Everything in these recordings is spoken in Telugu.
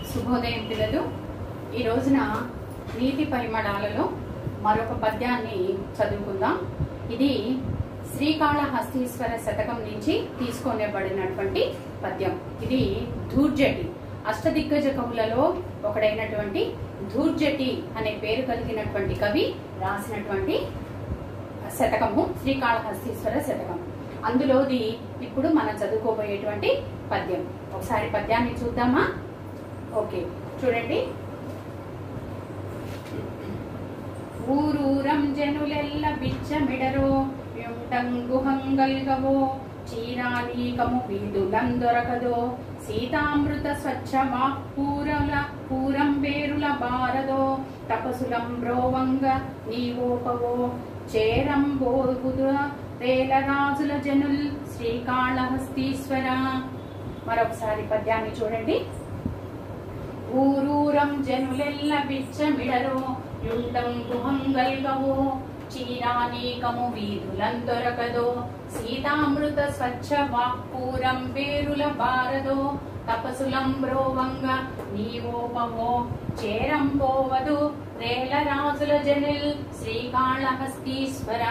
శుభోదయం పిల్లలు ఈ రోజున నీతి పరిమళాలలో మరొక పద్యాన్ని చదువుకుందాం ఇది శ్రీకాళహస్తీశ్వర శతకం నుంచి తీసుకొనబడినటువంటి పద్యం ఇది ధూర్జటి అష్టదిగ్గజ కవులలో ఒకడైనటువంటి ధూర్జటి అనే పేరు కలిగినటువంటి కవి రాసినటువంటి శతకము శ్రీకాళహస్తీశ్వర శతకం అందులోది ఇప్పుడు మనం చదువుకోబోయేటువంటి పద్యం ఒకసారి పద్యాన్ని చూద్దామా ఓకే చూడండి ఊరూరం జనులెల్ల బిచ్చమిడరో యుంటంగుహంగల్గవో చీరానీకము వీధులందొరకదో సీతామృత స్వచ్ఛ పూరల పూరం వేరుల బారదో తపసులం బ్రోవంగ నీవోపవో చేరం బోగుద రేల రాజుల జనుల్ శ్రీకాళహస్తీశ్వర మరొకసారి పద్యాన్ని చూడండి ఊరూరం జనులెల్ల బిచ్చమిడరో యుండం గుహంగల్గవో చీరానీకము వీధులందొరకదో సీతామృత స్వచ్ఛ వాక్పూరం వేరుల బారదో తపసులం బ్రోవంగ నీవోపవో చేరం పోవదు రేల రాజుల జనిల్ శ్రీకాళహస్తీశ్వర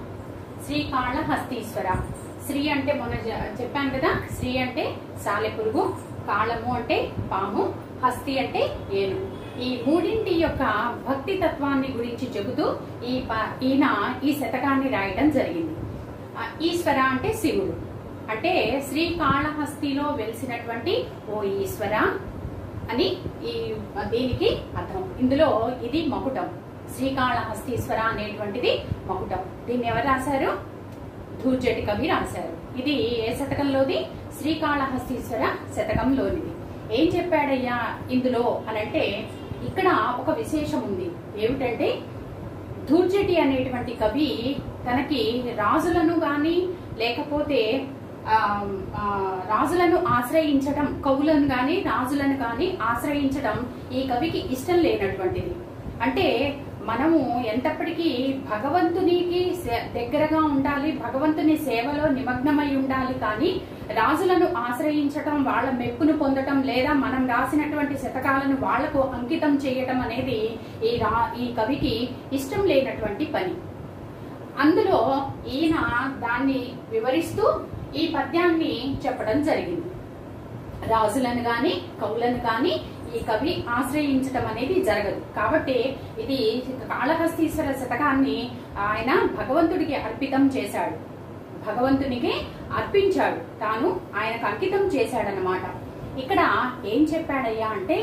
శ్రీకాళహస్తీశ్వర శ్రీ అంటే మొన్న జ- చెప్పాను కదా శ్రీ అంటే సాలెపురుగు కాళము అంటే పాము హస్తి అంటే ఏనుగు ఈ మూడింటి యొక్క భక్తి తత్వాన్ని గురించి చెబుతూ ఈ ప- ఈయన ఈ శతకాన్ని రాయడం జరిగింది ఆ, ఈశ్వర అంటే శివుడు అంటే శ్రీకాళహస్తిలో వెలిసినటువంటి ఓ ఈశ్వర అని ఈ దీనికి అర్థం ఇందులో ఇది మకుటం శ్రీకాళహస్తీశ్వర అనేటువంటిది మకుటం దీన్ని ఎవరు రాశారు ధూర్జటి కవి రాశారు ఇది ఏ శతకంలోది శ్రీకాళహస్తీశ్వర శతకంలోనిది ఏం చెప్పాడయ్యా ఇందులో అనంటే ఇక్కడ ఒక విశేషం ఉంది ఏమిటంటే ధూర్జటి అనేటువంటి కవి తనకి రాజులను గాని లేకపోతే ఆ, ఆ, రాజులను ఆశ్రయించడం కవులను గాని రాజులను గాని ఆశ్రయించడం ఈ కవికి ఇష్టం లేనటువంటిది అంటే మనము ఎంతప్పటికీ భగవంతునికి సే- దగ్గరగా ఉండాలి భగవంతుని సేవలో నిమగ్నమై ఉండాలి కానీ రాజులను ఆశ్రయించటం వాళ్ళ మెప్పును పొందటం లేదా మనం రాసినటువంటి శతకాలను వాళ్లకు అంకితం చేయటం అనేది ఈ రా ఈ కవికి ఇష్టం లేనటువంటి పని అందులో ఈయన దాన్ని వివరిస్తూ ఈ పద్యాన్ని చెప్పడం జరిగింది రాజులను గాని కవులను గాని ఈ కవి ఆశ్రయించటం అనేది జరగదు కాబట్టి ఇది కాళహస్తీశ్వర శతకాన్ని ఆయన భగవంతుడికి అర్పితం చేశాడు భగవంతునికి అర్పించాడు తాను ఆయనకు అంకితం చేశాడనమాట ఇక్కడ ఏం చెప్పాడయ్యా అంటే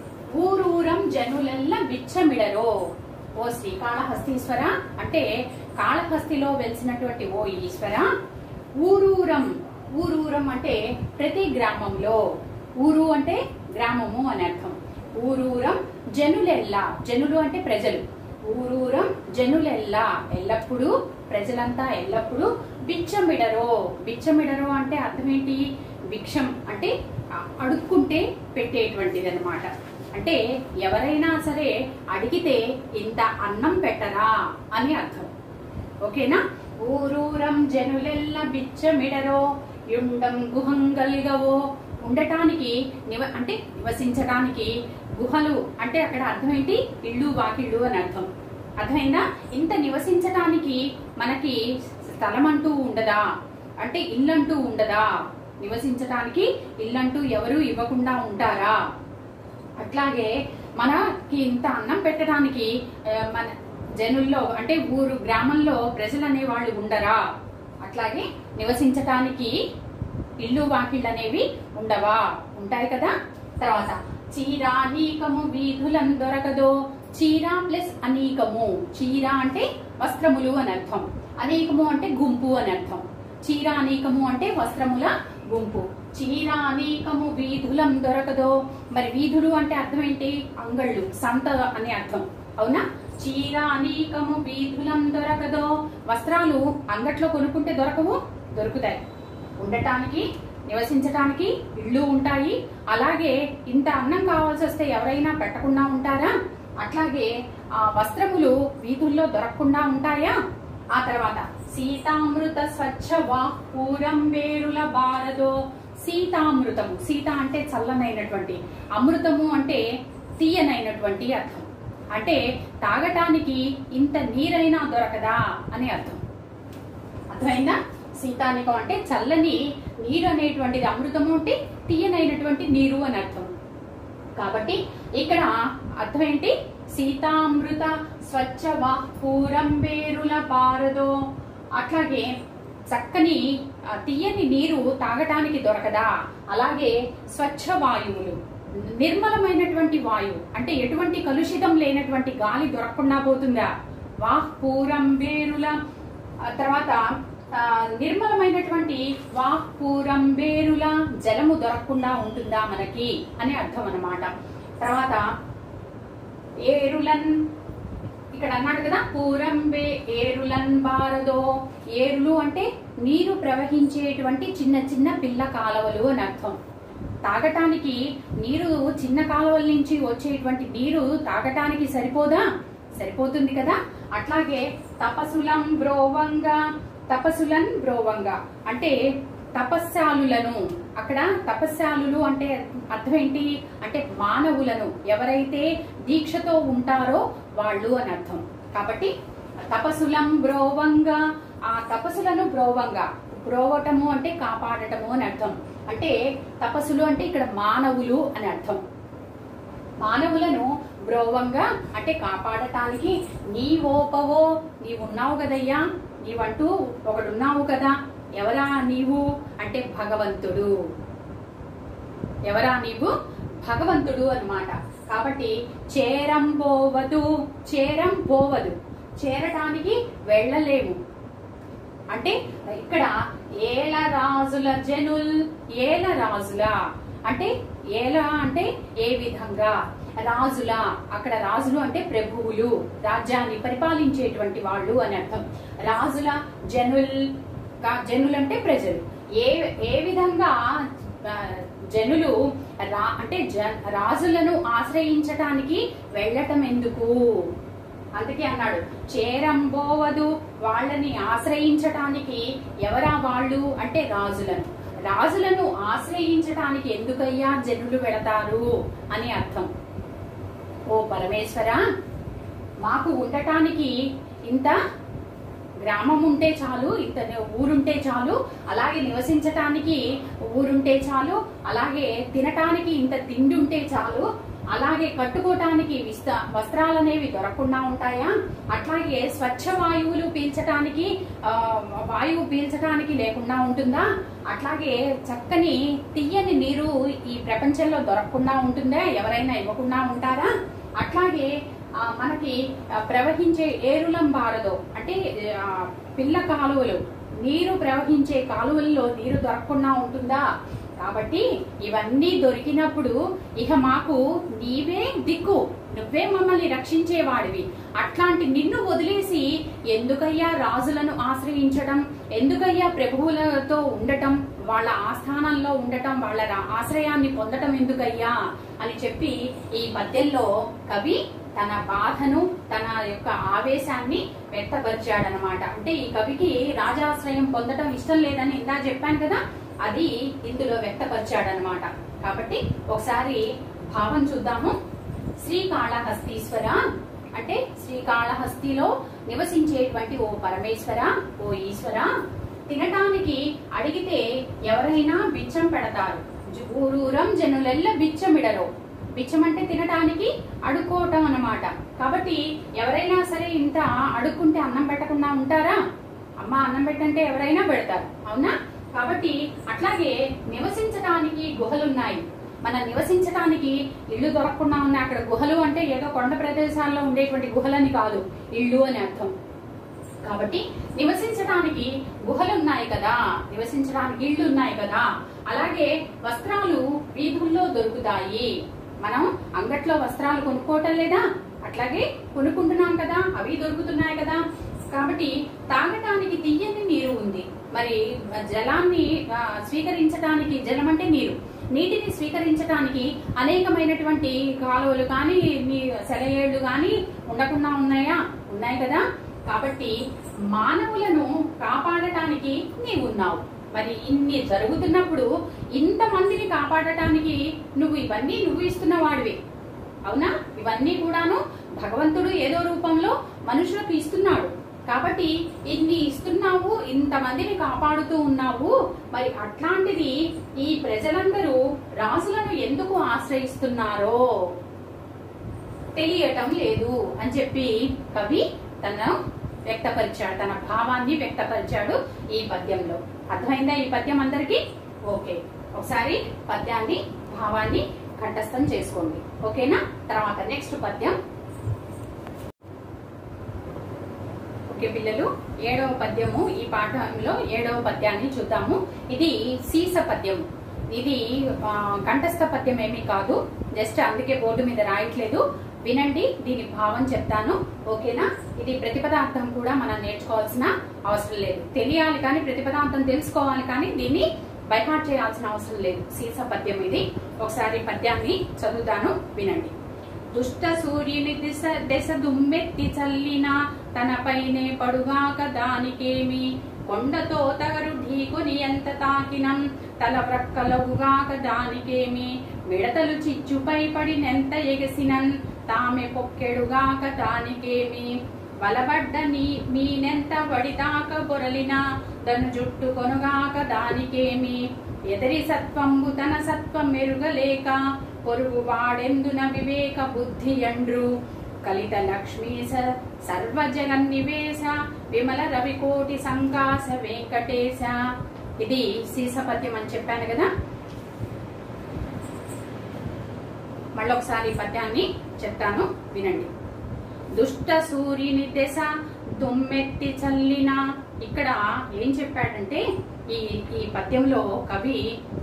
ఊరూరం జనులెల్ల బిచ్చమిడరో ఓ శ్రీకాళహస్తీశ్వర అంటే కాళహస్తిలో వెలిసినటువంటి ఓ ఈశ్వర ఊరూరం ఊరూరం అంటే ప్రతి గ్రామంలో ఊరు అంటే గ్రామము అని అర్థం ఊరూరం జనులెల్లా జనులు అంటే ప్రజలు ఊరూరం జనులెల్లా ఎల్లప్పుడూ ప్రజలంతా ఎల్లప్పుడూ బిచ్చమిడరో బిచ్చమిడరో అంటే అర్థం ఏంటి భిక్షం అంటే అ- అడుక్కుంటే పెట్టేటువంటిది అనమాట అంటే ఎవరైనా సరే అడిగితే ఇంత అన్నం పెట్టరా అని అర్థం ఓకేనా ఊరూరం జనులెల్ల బిచ్చమిడరో యుండం గుహంగలిగవో ఉండటానికి నివ అంటే నివసించడానికి గుహలు అంటే అక్కడ అర్థం ఏంటి ఇళ్ళు వాకిళ్ళు అని అర్థం అర్థమైందా ఇంత నివసించటానికి మనకి స్థలం అంటూ ఉండదా అంటే ఇల్లంటూ ఉండదా నివసించటానికి ఇల్లంటూ ఎవరు ఇవ్వకుండా ఉంటారా అట్లాగే మనకి ఇంత అన్నం పెట్టడానికి ఆ, మన జనుల్లో అంటే ఊరు గ్రామంలో ప్రజలు అనే వాళ్ళు ఉండరా అట్లాగే నివసించటానికి ఇల్లు వాకిళ్ళు అనేవి ఉండవా ఉంటాయి కదా తర్వాత చీర అనీకము వీధులం దొరకదో చీర ప్లస్ అనీకము చీర అంటే వస్త్రములు అని అర్థం అనేకము అంటే గుంపు అని అర్థం చీర అనీకము అంటే వస్త్రముల గుంపు చీర అనీకము వీధులం దొరకదో మరి వీధులు అంటే అర్థం ఏంటి అంగళ్ళు సంత అని అర్థం అవునా చీర అనీకము వీధులం దొరకదో వస్త్రాలు అంగట్లో కొనుక్కుంటే దొరకవు దొరుకుతాయి ఉండటానికి నివసించటానికి ఇళ్ళు ఉంటాయి అలాగే ఇంత అన్నం కావాల్సి వస్తే ఎవరైనా పెట్టకుండా ఉంటారా అట్లాగే ఆ వస్త్రములు వీధుల్లో దొరకకుండా ఉంటాయా ఆ తర్వాత సీతామృత స్వచ్ఛ వాక్పూరం వేరుల బారదో సీతామృతము సీత అంటే చల్లనైనటువంటి అమృతము అంటే తీయనైనటువంటి అర్థం అంటే తాగటానికి ఇంత నీరైనా దొరకదా అని అర్థం అర్థమైందా సీతానికం అంటే చల్లని నీరు అనేటువంటిది అమృతము అంటే తీయనైనటువంటి నీరు అని అర్థం కాబట్టి ఇక్కడ అర్థం ఏంటి సీతామృత స్వచ్ఛ పూరం వేరుల పారదో అట్లాగే చక్కని ఆ, తీయని నీరు తాగటానికి దొరకదా అలాగే స్వచ్ఛ వాయువులు నిర్మలమైనటువంటి వాయువు అంటే ఎటువంటి కలుషితం లేనటువంటి గాలి దొరకకుండా పోతుందా వాహ్ పూరం వేరుల ఆ తర్వాత ఆ, నిర్మలమైనటువంటి వాహ్ పూరం వేరుల జలము దొరకకుండా ఉంటుందా మనకి అని అర్థం అన్నమాట తర్వాత ఏరులన్ ఇక్కడ అన్నాడు కదా పూరంబే ఏరులన్ బారదో ఏరులు అంటే నీరు ప్రవహించేటువంటి చిన్న చిన్న పిల్ల కాలవలు అని అర్థం తాగటానికి నీరు చిన్న కాలువల నుంచి వచ్చేటువంటి నీరు తాగటానికి సరిపోదా సరిపోతుంది కదా అట్లాగే తపసులం బ్రోవంగా తపసులన్ బ్రోవంగా అంటే తపస్శాలులను అక్కడ తపస్శాలులు అంటే అర్థం ఏంటి అంటే మానవులను ఎవరైతే దీక్షతో ఉంటారో వాళ్ళు అని అర్థం కాబట్టి తపసులం బ్రోవంగా ఆ తపస్సులను బ్రోవంగా బ్రోవటము అంటే కాపాడటము అని అర్థం అంటే తపస్సులు అంటే ఇక్కడ మానవులు అని అర్థం మానవులను బ్రోవంగా అంటే కాపాడటానికి నీవోపవో నీవున్నావు కదయ్యా నీవంటూ ఒకడున్నావు కదా ఎవరా నీవు అంటే భగవంతుడు ఎవరా నీవు భగవంతుడు అన్నమాట కాబట్టి చేరం పోవదు చేరం పోవదు చేరటానికి వెళ్ళలేము అంటే ఇక్కడ ఏల రాజుల జనుల్ ఏల రాజుల అంటే ఏల అంటే ఏ విధంగా రాజుల అక్కడ రాజులు అంటే ప్రభువులు రాజ్యాన్ని పరిపాలించేటువంటి వాళ్ళు అని అర్థం రాజుల జనుల్ కా- జనులు అంటే ప్రజలు ఏ ఏ విధంగా ఆ, జనులు రా అంటే జ రాజులను ఆశ్రయించటానికి వెళ్ళటం ఎందుకు అందుకే అన్నాడు చేరంబోవదు వాళ్ళని ఆశ్రయించటానికి ఎవరా వాళ్ళు అంటే రాజులను రాజులను ఆశ్రయించటానికి ఎందుకయ్యా జనులు వెళతారు అని అర్థం ఓ పరమేశ్వర మాకు ఉండటానికి ఇంత గ్రామం ఉంటే చాలు ఇంత ఊరుంటే చాలు అలాగే నివసించటానికి ఊరుంటే చాలు అలాగే తినటానికి ఇంత తిండి ఉంటే చాలు అలాగే కట్టుకోవటానికి విస్త వస్త్రాలనేవి దొరకకుండా ఉంటాయా అట్లాగే స్వచ్ఛ వాయువులు పీల్చటానికి ఆ, వాయువు పీల్చటానికి లేకుండా ఉంటుందా అట్లాగే చక్కని తీయని నీరు ఈ ప్రపంచంలో దొరకకుండా ఉంటుందా ఎవరైనా ఇవ్వకుండా ఉంటారా అట్లాగే ఆ, మనకి ఆ, ప్రవహించే ఏరులం బారదో అంటే ఆ, పిల్ల కాలువలు నీరు ప్రవహించే కాలువల్లో నీరు దొరకకుండా ఉంటుందా కాబట్టి ఇవన్నీ దొరికినప్పుడు ఇక మాకు నీవే దిక్కు నువ్వే మమ్మల్ని రక్షించేవాడివి అట్లాంటి నిన్ను వదిలేసి ఎందుకయ్యా రాజులను ఆశ్రయించడం ఎందుకయ్యా ప్రభువులతో ఉండటం వాళ్ళ ఆస్థానంలో ఉండటం వాళ్ళ రా- ఆశ్రయాన్ని పొందటం ఎందుకయ్యా అని చెప్పి ఈ పద్యంలో కవి తన బాధను తన యొక్క ఆవేశాన్ని వ్యక్తపరిచాడనమాట అంటే ఈ కవికి రాజాశ్రయం పొందటం ఇష్టం లేదని ఇందా చెప్పాను కదా అది ఇందులో వ్యక్తపరిచాడనమాట కాబట్టి ఒకసారి భావం చూద్దాము శ్రీకాళహస్తీశ్వర అంటే శ్రీకాళహస్తిలో నివసించేటువంటి ఓ పరమేశ్వర ఓ ఈశ్వర తినటానికి అడిగితే ఎవరైనా బిచ్చం పెడతారు ఊరూరం జనులెల్ల బిచ్చమిడరు బిచ్చం అంటే తినటానికి అడుక్కోవటం అన్నమాట కాబట్టి ఎవరైనా సరే ఇంత అడుక్కుంటే అన్నం పెట్టకుండా ఉంటారా అమ్మ అన్నం పెట్టంటే ఎవరైనా పెడతారు అవునా కాబట్టి అట్లాగే నివసించటానికి గుహలున్నాయి మన నివసించటానికి ఇల్లు దొరకకుండా ఉన్నాయి అక్కడ గుహలు అంటే ఏదో కొండ ప్రదేశాల్లో ఉండేటువంటి గుహలని కాదు ఇల్లు అని అర్థం కాబట్టి నివసించడానికి గుహలు ఉన్నాయి కదా నివసించడానికి ఇళ్ళు ఉన్నాయి కదా అలాగే వస్త్రాలు వీధుల్లో దొరుకుతాయి మనం అంగట్లో వస్త్రాలు కొనుక్కోవటం లేదా అట్లాగే కొనుక్కుంటున్నాం కదా అవి దొరుకుతున్నాయి కదా కాబట్టి తాగటానికి తీయని నీరు ఉంది మరి జలాన్ని ఆ, స్వీకరించడానికి జలం అంటే నీరు నీటిని స్వీకరించడానికి అనేకమైనటువంటి కాలువలు కానీ నీ సెలయేళ్లు కానీ ఉండకుండా ఉన్నాయా ఉన్నాయి కదా కాబట్టి మానవులను కాపాడటానికి నీవు ఉన్నావు మరి ఇన్ని జరుగుతున్నప్పుడు ఇంత మందిని కాపాడటానికి నువ్వు ఇవన్నీ నువ్వు ఇస్తున్న వాడివి అవునా ఇవన్నీ కూడాను భగవంతుడు ఏదో రూపంలో మనుషులకు ఇస్తున్నాడు కాబట్టి ఇన్ని ఇస్తున్నావు ఇంతమందిని కాపాడుతూ ఉన్నావు మరి అట్లాంటిది ఈ ప్రజలందరూ రాజులను ఎందుకు ఆశ్రయిస్తున్నారో తెలియటం లేదు అని చెప్పి కవి తన వ్యక్తపరిచాడు తన భావాన్ని వ్యక్తపరిచాడు ఈ పద్యంలో అర్థమైందా ఈ పద్యం అందరికి ఓకే ఒకసారి పద్యాన్ని భావాన్ని కంఠస్థం చేసుకోండి ఓకేనా తర్వాత నెక్స్ట్ పద్యం ఓకే పిల్లలు ఏడవ పద్యము ఈ పాఠంలో ఏడవ పద్యాన్ని చూద్దాము ఇది సీస పద్యం ఇది ఆ, కంఠస్థ పద్యం ఏమీ కాదు జస్ట్ అందుకే బోర్డు మీద రాయట్లేదు వినండి దీని భావం చెప్తాను ఓకేనా ఇది ప్రతిపదార్థం కూడా మనం నేర్చుకోవాల్సిన అవసరం లేదు తెలియాలి కానీ ప్రతిపదార్థం తెలుసుకోవాలి కానీ దీన్ని బైహార్ట్ చేయాల్సిన అవసరం లేదు సీస పద్యం ఇది ఒకసారి పద్యాన్ని చదువుతాను వినండి దుష్ట సూర్యుని దిశ దశ దుమ్మెత్తి చల్లిన తనపైనే పడుగాక దానికేమి కొండతో తగరు ఢీకొని ఎంత తాకినం తల ప్రక్కలవుగాక దానికేమి మిడతలు చిచ్చుపై పడినెంత ఎగసినన్ తామె పొక్కెడుగాక దానికేమి వలబడ్డ నీ మీనెంత వడిదాక బొరలిన తను జుట్టు కొనుగాక దానికేమి ఎదరి సత్వంబు తన సత్వం మెరుగలేక పొరుగు వాడెందున వివేక బుద్ధి అండ్రు కలిత లక్ష్మీ స- సర్వ జగన్నివేశ విమల రవికోటి సంకాస వెంకటేశ ఇది సీసపద్యం అని చెప్పాను కదా మళ్ళొకసారి పద్యాన్ని చెప్తాను వినండి దుష్ట సూర్యుని దశ దుమ్మెత్తి చల్లిన ఇక్కడ ఏం చెప్పాడంటే ఈ ఈ పద్యంలో కవి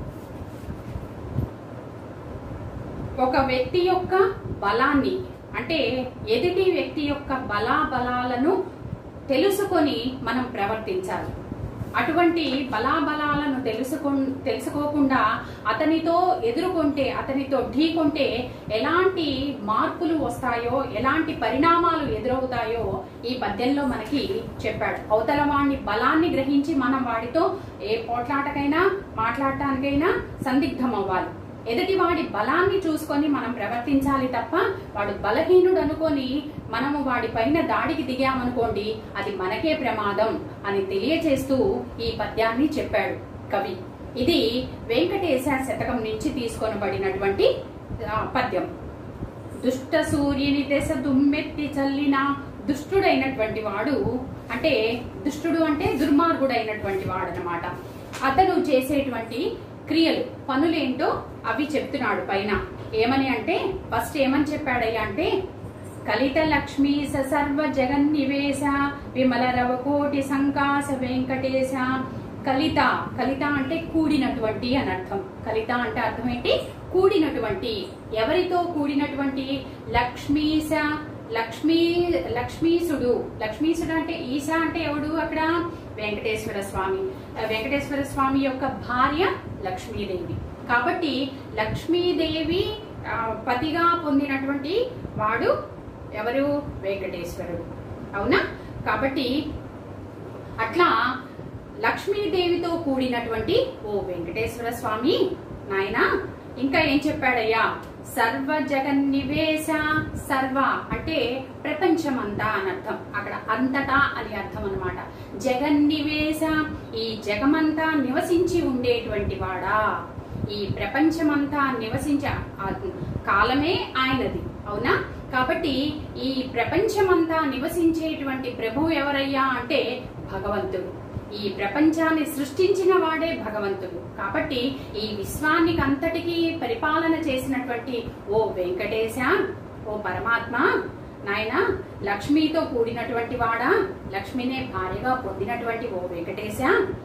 ఒక వ్యక్తి యొక్క బలాన్ని అంటే ఎదుటి వ్యక్తి యొక్క బలాబలాలను తెలుసుకొని మనం ప్రవర్తించాలి అటువంటి బలాబలాలను తెలుసుకో తెలుసుకోకుండా అతనితో ఎదుర్కొంటే అతనితో ఢీకొంటే ఎలాంటి మార్పులు వస్తాయో ఎలాంటి పరిణామాలు ఎదురవుతాయో ఈ పద్యంలో మనకి చెప్పాడు అవతల వాడిని బలాన్ని గ్రహించి మనం వాడితో ఏ పోట్లాటకైనా మాట్లాడటానికైనా సందిగ్ధం అవ్వాలి ఎదుటివాడి బలాన్ని చూసుకొని మనం ప్రవర్తించాలి తప్ప వాడు బలహీనుడు అనుకొని మనము వాడి పైన దాడికి దిగామనుకోండి అది మనకే ప్రమాదం అని తెలియచేస్తూ ఈ పద్యాన్ని చెప్పాడు కవి ఇది వెంకటేశ శతకం నుంచి తీసుకొనబడినటువంటి ఆ, పద్యం దుష్ట సూర్యుని దశ దుమ్మెత్తి చల్లిన దుష్టుడైనటువంటి వాడు అంటే దుష్టుడు అంటే దుర్మార్గుడైనటువంటి వాడు అనమాట అతను చేసేటువంటి క్రియలు పనులేంటో అవి చెప్తున్నాడు పైన ఏమని అంటే ఫస్ట్ ఏమని చెప్పాడయ్యా అంటే కలిత లక్ష్మీ స సర్వ జగన్నివేశ విమల రవకోటి సంకాస వెంకటేశ కలిత కలిత అంటే కూడినటువంటి అని అర్థం కలిత అంటే అర్థం ఏంటి కూడినటువంటి ఎవరితో కూడినటువంటి లక్ష్మీశ లక్ష్మీ లక్ష్మీసుడు లక్ష్మీసుడు అంటే ఈశ అంటే ఎవడు అక్కడ వెంకటేశ్వర స్వామి ఆ వెంకటేశ్వర స్వామి యొక్క భార్య లక్ష్మీదేవి కాబట్టి లక్ష్మీదేవి ఆ, పతిగా పొందినటువంటి వాడు ఎవరు వెంకటేశ్వరుడు అవునా కాబట్టి అట్లా లక్ష్మీదేవితో కూడినటువంటి ఓ వెంకటేశ్వర స్వామి నాయనా ఇంకా ఏం చెప్పాడయ్యా సర్వ జగన్నివేశ సర్వ అంటే ప్రపంచమంతా అని అర్థం అక్కడ అంతటా అని అర్థం అన్నమాట జగన్నివేశ ఈ జగమంతా నివసించి ఉండేటువంటి వాడా ఈ ప్రపంచమంతా నివసించ ఆ కాలమే ఆయనది అవునా కాబట్టి ఈ ప్రపంచమంతా నివసించేటువంటి ప్రభువు ఎవరయ్యా అంటే భగవంతుడు ఈ ప్రపంచాన్ని సృష్టించిన వాడే భగవంతుడు కాబట్టి ఈ విశ్వానికి అంతటికీ పరిపాలన చేసినటువంటి ఓ వెంకటేశ ఓ పరమాత్మ నాయన లక్ష్మితో కూడినటువంటి వాడా లక్ష్మినే భార్యగా పొందినటువంటి ఓ వెంకటేశ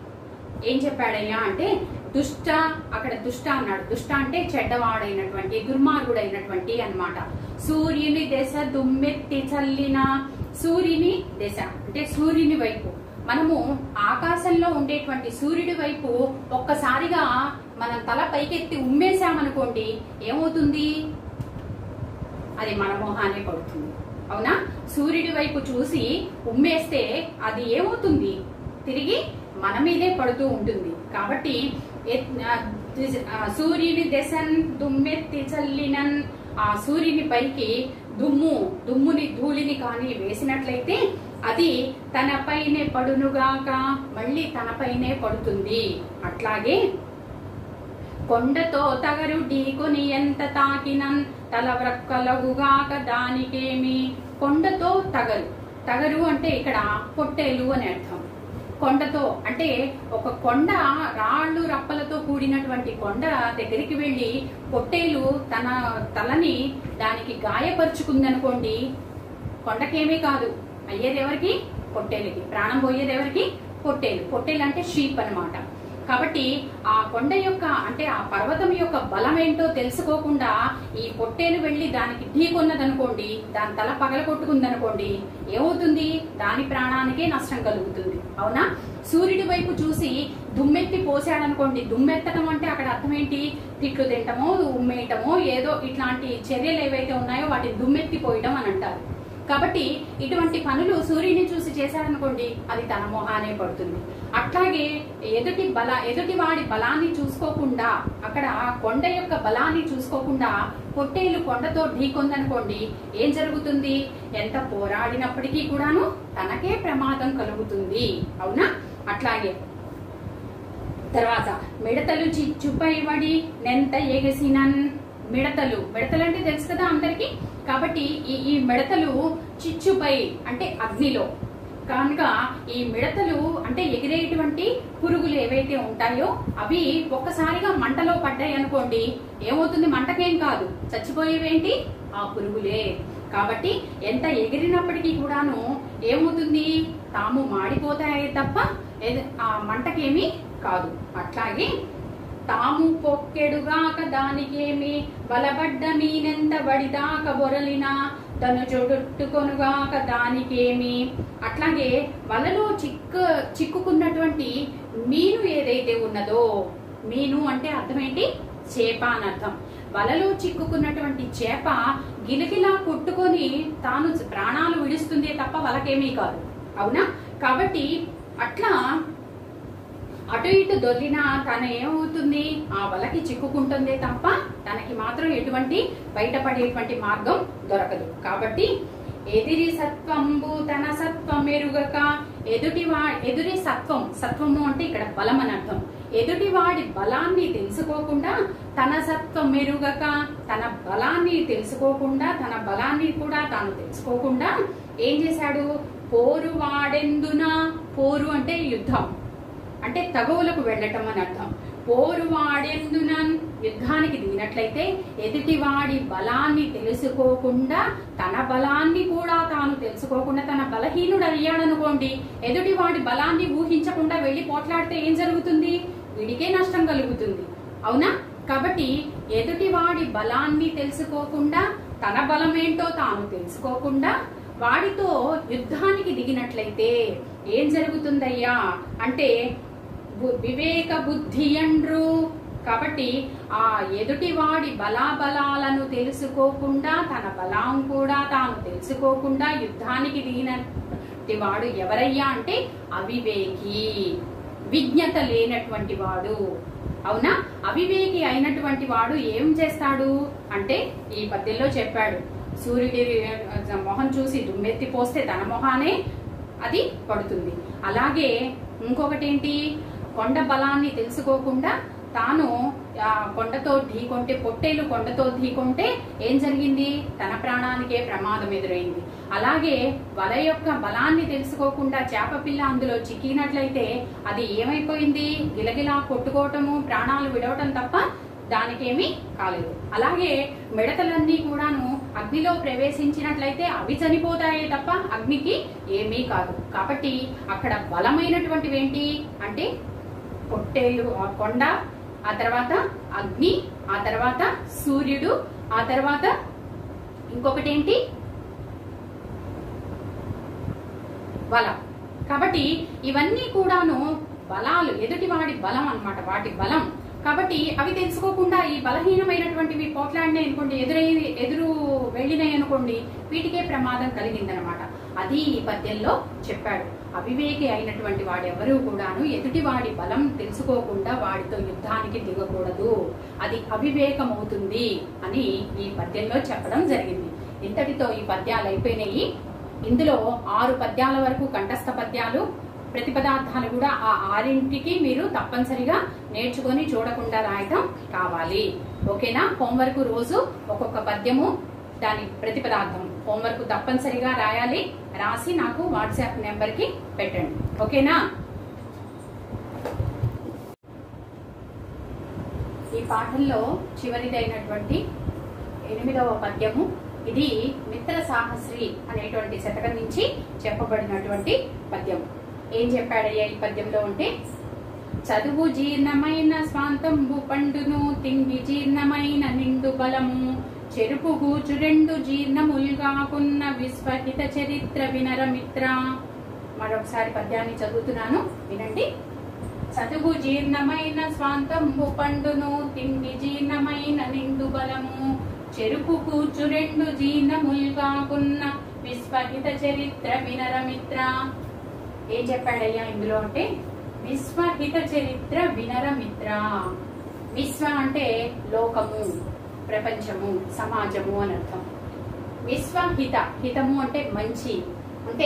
ఏం చెప్పాడయ్యా అంటే దుష్ట అక్కడ దుష్ట అన్నాడు దుష్ట అంటే చెడ్డవాడైనటువంటి దుర్మార్గుడైనటువంటి అన్నమాట సూర్యుని దశ దుమ్మెత్తి చల్లిన సూర్యుని దశ అంటే సూర్యుని వైపు మనము ఆకాశంలో ఉండేటువంటి సూర్యుడి వైపు ఒక్కసారిగా మనం తల పైకెత్తి ఉమ్మేశామనుకోండి ఏమవుతుంది అది మన మొహానే పడుతుంది అవునా సూర్యుడి వైపు చూసి ఉమ్మేస్తే అది ఏమవుతుంది తిరిగి మన మీదే పడుతూ ఉంటుంది కాబట్టి ఎ- ఆ, దిశ- ఆ, సూర్యుని దశన్ దుమ్మెత్తి చల్లినన్ ఆ సూర్యుని పైకి దుమ్ము దుమ్ముని ధూళిని కానీ వేసినట్లయితే అది తనపైనే పడునుగాక మళ్ళీ తనపైనే పడుతుంది అట్లాగే కొండతో తగరు ఢీకొని ఎంత తాకినన్ తల వ్రక్కలగుగాక దానికేమి కొండతో తగరు తగరు అంటే ఇక్కడ పొట్టేలు అని అర్థం కొండతో అంటే ఒక కొండ రాళ్ళు రప్పలతో కూడినటువంటి కొండ దగ్గరికి వెళ్ళి పొట్టేలు తన తలని దానికి గాయపరుచుకుందనుకోండి కొండకేమీ కాదు అయ్యేది ఎవరికి పొట్టేలుకి ప్రాణం పోయేది ఎవరికి పొట్టేలు పొట్టేలు అంటే షీప్ అన్నమాట కాబట్టి ఆ కొండ యొక్క అంటే ఆ పర్వతం యొక్క బలం ఏంటో తెలుసుకోకుండా ఈ పొట్టేలు వెళ్ళి దానికి ఢీకొన్నదనుకోండి దాని తల పగల కొట్టుకుందనుకోండి ఏమవుతుంది దాని ప్రాణానికే నష్టం కలుగుతుంది అవునా సూర్యుడి వైపు చూసి దుమ్మెత్తి పోసాడనుకోండి దుమ్మెత్తడం అంటే అక్కడ అర్థం ఏంటి తిట్లు తింటమో ఉమ్మేయటమో ఏదో ఇట్లాంటి చర్యలు ఏవైతే ఉన్నాయో వాటిని దుమ్మెత్తి పోయడం అని అంటారు కాబట్టి ఇటువంటి పనులు సూర్యుని చూసి చేశాడనుకోండి అది తన మొహానే పడుతుంది అట్లాగే ఎదుటి బల ఎదుటి వాడి బలాన్ని చూసుకోకుండా అక్కడ ఆ కొండ యొక్క బలాన్ని చూసుకోకుండా పొట్టేలు కొండతో ఢీకొందనుకోండి ఏం జరుగుతుంది ఎంత పోరాడినప్పటికీ కూడాను తనకే ప్రమాదం కలుగుతుంది అవునా అట్లాగే తర్వాత మిడతలు చిచ్చుపై వడి నెంత ఎగసినన్ మిడతలు మిడతలు అంటే తెలుసు కదా అందరికి కాబట్టి ఈ ఈ మిడతలు చిచ్చుపై అంటే అగ్నిలో కనుక ఈ మిడతలు అంటే ఎగిరేటువంటి పురుగులు ఏవైతే ఉంటాయో అవి ఒక్కసారిగా మంటలో పడ్డాయి అనుకోండి ఏమవుతుంది మంటకేం కాదు చచ్చిపోయేవేంటి ఆ పురుగులే కాబట్టి ఎంత ఎగిరినప్పటికీ కూడాను ఏమవుతుంది తాము మాడిపోతాయే తప్ప ఏద- ఆ మంటకేమీ కాదు అట్లాగే తాము పొక్కెడుగాక దానికేమి బలబడ్డ మీనెంత బడిదాక బొరలినా తను జొడుట్టుకొనుగాక దానికేమి అట్లాగే వలలో చిక్క చిక్కుకున్నటువంటి మీను ఏదైతే ఉన్నదో మీను అంటే అర్థం ఏంటి చేప అని అర్థం వలలో చిక్కుకున్నటువంటి చేప గిలగిలా కొట్టుకొని తాను ప్రాణాలు విడుస్తుంది తప్ప వలకేమీ కాదు అవునా కాబట్టి అట్లా అటు ఇటు దొర్లినా తన ఏమవుతుంది ఆ వలకి చిక్కుకుంటుందే తప్ప తనకి మాత్రం ఎటువంటి బయటపడేటువంటి మార్గం దొరకదు కాబట్టి ఎదిరి సత్వంబు తన సత్వం ఎరుగక ఎదుటి వా ఎదురి సత్వం సత్వము అంటే ఇక్కడ బలం అని అర్థం ఎదుటి వాడి బలాన్ని తెలుసుకోకుండా తన సత్వం మెరుగక తన బలాన్ని తెలుసుకోకుండా తన బలాన్ని కూడా తాను తెలుసుకోకుండా ఏం చేశాడు పోరు వాడెందున పోరు అంటే యుద్ధం అంటే తగవులకు వెళ్ళటం అని అర్థం పోరు వాడెందున యుద్ధానికి దిగినట్లయితే ఎదుటివాడి బలాన్ని తెలుసుకోకుండా తన బలాన్ని కూడా తాను తెలుసుకోకుండా తన బలహీనుడు అయ్యాడనుకోండి ఎదుటివాడి బలాన్ని ఊహించకుండా వెళ్ళి పోట్లాడితే ఏం జరుగుతుంది వీడికే నష్టం కలుగుతుంది అవునా కాబట్టి ఎదుటివాడి బలాన్ని తెలుసుకోకుండా తన బలమేంటో తాను తెలుసుకోకుండా వాడితో యుద్ధానికి దిగినట్లయితే ఏం జరుగుతుందయ్యా అంటే బు- వివేక బుద్ధి అండ్రు కాబట్టి ఆ ఎదుటివాడి బలాబలాలను తెలుసుకోకుండా తన బలం కూడా తాను తెలుసుకోకుండా యుద్ధానికి దిగినటువంటి వాడు ఎవరయ్యా అంటే అవివేకి విజ్ఞత లేనటువంటి వాడు అవునా అవివేకి అయినటువంటి వాడు ఏం చేస్తాడు అంటే ఈ పద్యంలో చెప్పాడు సూర్యుడి ఆ, మొహం చూసి దుమ్మెత్తి పోస్తే తన మొహానే అది పడుతుంది అలాగే ఇంకొకటి ఏంటి కొండ బలాన్ని తెలుసుకోకుండా తాను ఆ కొండతో ఢీకొంటే పొట్టేలు కొండతో ఢీకొంటే ఏం జరిగింది తన ప్రాణానికే ప్రమాదం ఎదురైంది అలాగే వల యొక్క బలాన్ని తెలుసుకోకుండా చేప పిల్ల అందులో చిక్కినట్లయితే అది ఏమైపోయింది గిలగిలా కొట్టుకోవటము ప్రాణాలు విడవటం తప్ప దానికేమీ కాలేదు అలాగే మిడతలన్నీ కూడాను అగ్నిలో ప్రవేశించినట్లయితే అవి చనిపోతాయే తప్ప అగ్నికి ఏమీ కాదు కాబట్టి అక్కడ బలమైనటువంటివి ఏంటి అంటే పొట్టేలు ఆ కొండ ఆ తర్వాత అగ్ని ఆ తర్వాత సూర్యుడు ఆ తర్వాత ఇంకొకటి ఏంటి బలం కాబట్టి ఇవన్నీ కూడాను బలాలు ఎదుటివాడి బలం అన్నమాట వాటి బలం కాబట్టి అవి తెలుసుకోకుండా ఈ బలహీనమైనటువంటివి పోట్లాడినాయి అనుకోండి ఎదురై ఎదురు వెళ్ళినాయి అనుకోండి వీటికే ప్రమాదం కలిగిందనమాట అది ఈ పద్యంలో చెప్పాడు అవివేకి అయినటువంటి వాడెవరూ కూడాను ఎదుటివాడి బలం తెలుసుకోకుండా వాడితో యుద్ధానికి దిగకూడదు అది అవివేకం అవుతుంది అని ఈ పద్యంలో చెప్పడం జరిగింది ఇంతటితో ఈ పద్యాలు అయిపోయినాయి ఇందులో ఆరు పద్యాల వరకు కంఠస్థ పద్యాలు ప్రతిపదార్థాలు కూడా ఆ ఆరింటికి మీరు తప్పనిసరిగా నేర్చుకొని చూడకుండా రాయటం కావాలి ఓకేనా హోంవర్క్ రోజు ఒక్కొక్క పద్యము దాని ప్రతిపదార్థం హోంవర్క్ తప్పనిసరిగా రాయాలి రాసి నాకు వాట్సాప్ నెంబర్ కి పెట్టండి ఓకేనా ఈ పాఠంలో చివరిదైనటువంటి ఎనిమిదవ పద్యము ఇది మిత్ర సాహస్రి అనేటువంటి శతకం నుంచి చెప్పబడినటువంటి పద్యం ఏం చెప్పాడయ్యా ఈ పద్యంలో అంటే చదువు జీర్ణమైన స్వాంతంబు పండును తిండి జీర్ణమైన నిండు బలము చెరుపు గూచు రెండు జీర్ణముల్గాకున్న విశ్వహిత చరిత్ర వినర మిత్ర మరొకసారి పద్యాన్ని చదువుతున్నాను వినండి చదువు జీర్ణమైన స్వాంతంబు పండును తిండి జీర్ణమైన నిండు బలము చెరుపు కూర్చు రెండు జీర్ణముల్గాకున్న విశ్వహిత చరిత్ర వినర మిత్ర ఏం చెప్పాడయ్యా ఇందులో అంటే విశ్వహిత చరిత్ర వినర మిత్ర విశ్వ అంటే లోకము ప్రపంచము సమాజము అని అర్థం విశ్వహిత హితము అంటే మంచి అంటే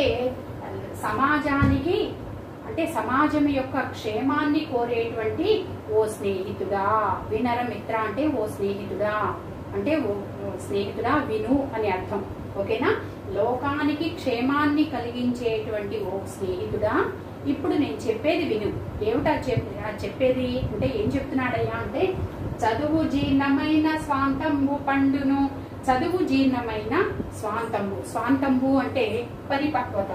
సమాజానికి అంటే సమాజం యొక్క క్షేమాన్ని కోరేటువంటి ఓ స్నేహితుడా వినర మిత్ర అంటే ఓ స్నేహితుడా అంటే ఓ ఓ స్నేహితుడా విను అని అర్థం ఓకేనా లోకానికి క్షేమాన్ని కలిగించేటువంటి ఓ స్నేహితుడా ఇప్పుడు నేను చెప్పేది విను ఏమిటా చెప్ ఆ చెప్పేది అంటే ఏం చెప్తున్నాడయ్యా అంటే చదువు జీర్ణమైన స్వాంతంబు పండును చదువు జీర్ణమైన స్వాంతంబు స్వాంతంబు అంటే పరిపక్వత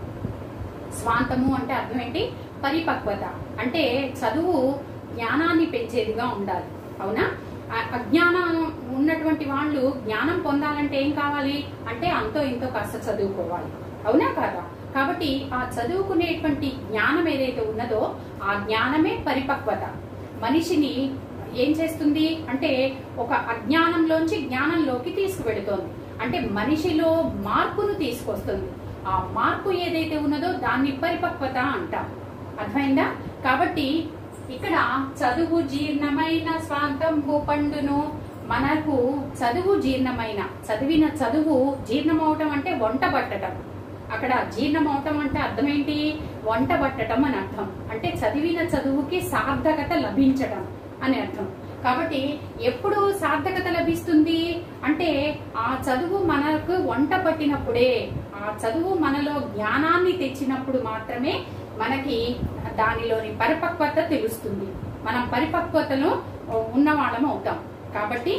స్వాంతము అంటే అర్థం ఏంటి పరిపక్వత అంటే చదువు జ్ఞానాన్ని పెంచేదిగా ఉండాలి అవునా ఆ- అజ్ఞానం ఉన్నటువంటి వాళ్ళు జ్ఞానం పొందాలంటే ఏం కావాలి అంటే అంతో ఇంతో కాస్త చదువుకోవాలి అవునా కాదా కాబట్టి ఆ చదువుకునేటువంటి జ్ఞానం ఏదైతే ఉన్నదో ఆ జ్ఞానమే పరిపక్వత మనిషిని ఏం చేస్తుంది అంటే ఒక అజ్ఞానంలోంచి జ్ఞానంలోకి తీసుకువెళుతోంది అంటే మనిషిలో మార్పును తీసుకొస్తుంది ఆ మార్పు ఏదైతే ఉన్నదో దాన్ని పరిపక్వత అంటాం అర్థమైందా కాబట్టి ఇక్కడ చదువు జీర్ణమైన స్వాంతంబు పండును మనకు చదువు జీర్ణమైన చదివిన చదువు జీర్ణమవటం అంటే వంట పట్టటం అక్కడ జీర్ణమవటం అంటే అర్థం ఏంటి వంట పట్టటం అని అర్థం అంటే చదివిన చదువుకి సార్థకత లభించటం అని అర్థం కాబట్టి ఎప్పుడు సార్థకత లభిస్తుంది అంటే ఆ చదువు మనకు వంట పట్టినప్పుడే ఆ చదువు మనలో జ్ఞానాన్ని తెచ్చినప్పుడు మాత్రమే మనకి దానిలోని పరిపక్వత తెలుస్తుంది మనం పరిపక్వతలో ఉన్నవాళ్ళం అవుతాం కాబట్టి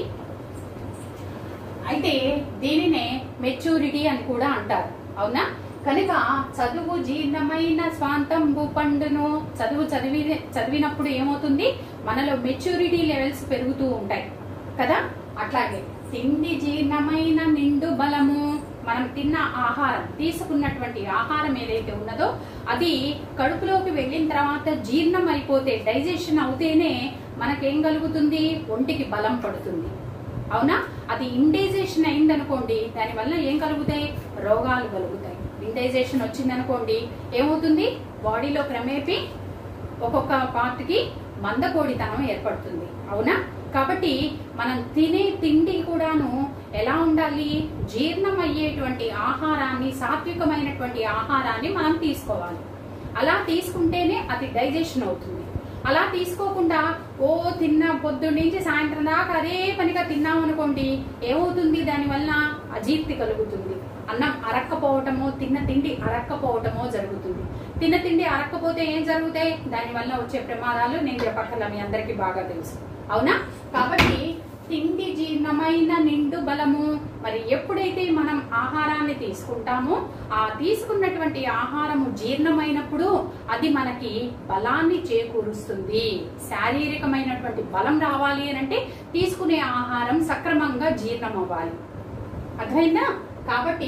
అయితే దీనినే మెచ్యూరిటీ అని కూడా అంటారు అవునా కనుక చదువు జీర్ణమైన స్వాంతంబు పండును చదువు చదివి చదివినప్పుడు ఏమవుతుంది మనలో మెచ్యూరిటీ లెవెల్స్ పెరుగుతూ ఉంటాయి కదా అట్లాగే తిండి జీర్ణమైన నిండు బలము మనం తిన్న ఆహారం తీసుకున్నటువంటి ఆహారం ఏదైతే ఉన్నదో అది కడుపులోకి వెళ్ళిన తర్వాత జీర్ణం అయిపోతే డైజెషన్ అవుతేనే మనకేం కలుగుతుంది ఒంటికి బలం పడుతుంది అవునా అది ఇండైజేషన్ అయిందనుకోండి దానివల్ల ఏం కలుగుతాయి రోగాలు కలుగుతాయి ఇండైజేషన్ వచ్చిందనుకోండి ఏమవుతుంది బాడీలో క్రమేపీ ఒక్కొక్క పార్ట్ కి మందకోడితనం ఏర్పడుతుంది అవునా కాబట్టి మనం తినే తిండి కూడాను ఎలా ఉండాలి జీర్ణం అయ్యేటువంటి ఆహారాన్ని సాత్వికమైనటువంటి ఆహారాన్ని మనం తీసుకోవాలి అలా తీసుకుంటేనే అది డైజెషన్ అవుతుంది అలా తీసుకోకుండా ఓ తిన్న పొద్దు నుంచి సాయంత్రం దాకా అదే పనిగా తిన్నాం అనుకోండి ఏమవుతుంది దానివల్ల అజీర్తి కలుగుతుంది అన్నం అరక్కపోవటమో తిన్న తిండి అరక్కపోవటమో జరుగుతుంది తిన్న తిండి అరక్కపోతే ఏం జరుగుతాయి దానివల్ల వచ్చే ప్రమాదాలు నేను చెప్పక్కర్లా మీ అందరికీ బాగా తెలుసు అవునా కాబట్టి తిండి జీర్ణమైన నిండు బలము మరి ఎప్పుడైతే మనం ఆహారాన్ని తీసుకుంటామో ఆ తీసుకున్నటువంటి ఆహారము జీర్ణమైనప్పుడు అది మనకి బలాన్ని చేకూరుస్తుంది శారీరకమైనటువంటి బలం రావాలి అని అంటే తీసుకునే ఆహారం సక్రమంగా జీర్ణం అవ్వాలి అర్థమైందా కాబట్టి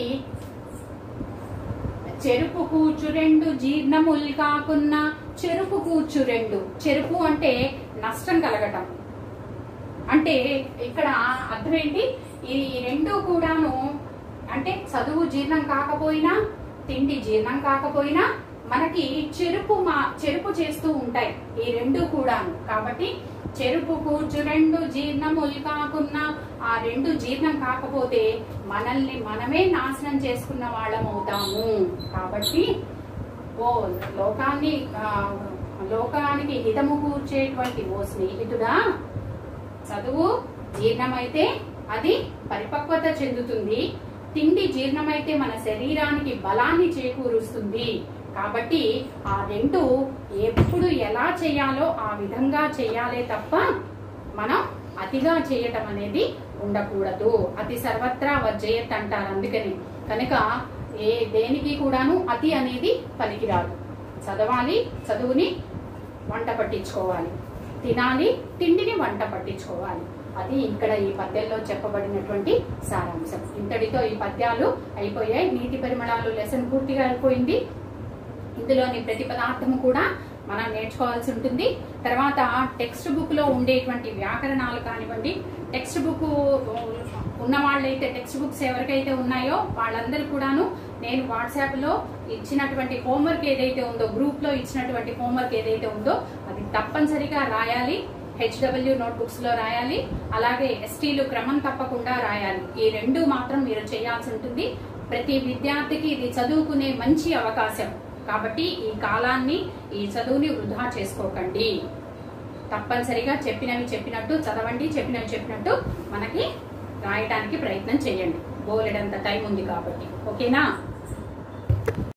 చెరుపు కూర్చు రెండు జీర్ణములు కాకున్న చెరుపు కూర్చు రెండు చెరుపు అంటే నష్టం కలగటం అంటే ఇక్కడ అర్థం ఏంటి ఈ రెండు కూడాను అంటే చదువు జీర్ణం కాకపోయినా తిండి జీర్ణం కాకపోయినా మనకి చెరుపు మా చెరుపు చేస్తూ ఉంటాయి ఈ రెండు కూడాను కాబట్టి చెరుపు కూర్చు రెండు జీర్ణములు కాకున్నా ఆ రెండు జీర్ణం కాకపోతే మనల్ని మనమే నాశనం చేసుకున్న వాళ్ళం అవుతాము కాబట్టి ఓ లోకాన్ని ఆ, లోకానికి హితము కూర్చేటువంటి ఓ స్నేహితుడా చదువు జీర్ణమైతే అది పరిపక్వత చెందుతుంది తిండి జీర్ణమైతే మన శరీరానికి బలాన్ని చేకూరుస్తుంది కాబట్టి ఆ రెండు ఎప్పుడు ఎలా చేయాలో ఆ విధంగా చేయాలే తప్ప మనం అతిగా చేయటం అనేది ఉండకూడదు అతి సర్వత్రా వర్జయత్ అంటారు అందుకని కనుక ఏ దేనికి కూడాను అతి అనేది పనికిరాదు చదవాలి చదువుని వంట పట్టించుకోవాలి తినాలి తిండిని వంట పట్టించుకోవాలి అది ఇక్కడ ఈ పద్యంలో చెప్పబడినటువంటి సారాంశం ఇంతటితో ఈ పద్యాలు అయిపోయాయి నీటి పరిమళాలు లెసన్ పూర్తిగా అయిపోయింది ఇందులోని ప్రతి పదార్థము కూడా మనం నేర్చుకోవాల్సి ఉంటుంది తర్వాత టెక్స్ట్ బుక్ లో ఉండేటువంటి వ్యాకరణాలు కానివ్వండి టెక్స్ట్ బుక్ ఉన్న వాళ్ళైతే టెక్స్ట్ బుక్స్ ఎవరికైతే ఉన్నాయో వాళ్ళందరూ కూడాను నేను వాట్సాప్ లో ఇచ్చినటువంటి హోంవర్క్ ఏదైతే ఉందో గ్రూప్ లో ఇచ్చినటువంటి హోంవర్క్ ఏదైతే ఉందో అది తప్పనిసరిగా రాయాలి హెచ్డబ్ల్యూ నోట్ బుక్స్ లో రాయాలి అలాగే ఎస్టీలు క్రమం తప్పకుండా రాయాలి ఈ రెండు మాత్రం మీరు చేయాల్సి ఉంటుంది ప్రతి విద్యార్థికి ఇది చదువుకునే మంచి అవకాశం కాబట్టి ఈ కాలాన్ని ఈ చదువుని వృధా చేసుకోకండి తప్పనిసరిగా చెప్పినవి చెప్పినట్టు చదవండి చెప్పినవి చెప్పినట్టు మనకి రాయటానికి ప్రయత్నం చేయండి బోలెడంత టైం ఉంది కాబట్టి ఓకేనా